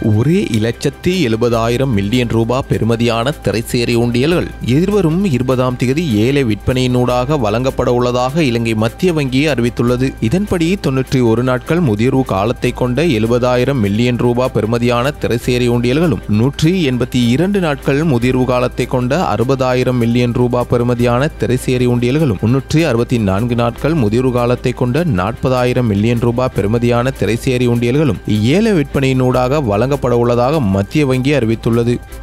ஒரே இலட்சத்தி எழுபதாயிரம் மில்லியன் ரூபாய் பெறுமதியான திரைசேரி உண்டியல்கள் எதிர்வரும் இருபதாம் தேதி ஏழை விற்பனையினூடாக வழங்கப்பட உள்ளதாக இலங்கை மத்திய வங்கி அறிவித்துள்ளது இதன்படி தொன்னூற்றி ஒரு நாட்கள் முதிர்வு காலத்தை கொண்ட எழுபதாயிரம் மில்லியன் ரூபாய் பெறுமதியான திரைசேரி உண்டியல்களும் நூற்றி எண்பத்தி இரண்டு நாட்கள் முதிர்வு காலத்தை கொண்ட அறுபதாயிரம் மில்லியன் ரூபாய் பெறுமதியான திரைசேரி உண்டியல்களும் முன்னூற்றி அறுபத்தி நான்கு நாட்கள் முதிர்வு காலத்தை கொண்ட நாற்பதாயிரம் மில்லியன் ரூபாய் பெறுமதியான திரைசேரி உண்டியல்களும் ஏல விற்பனையினூடாக வழங்கப்பட உள்ளதாக மத்திய வங்கி அறிவித்துள்ளது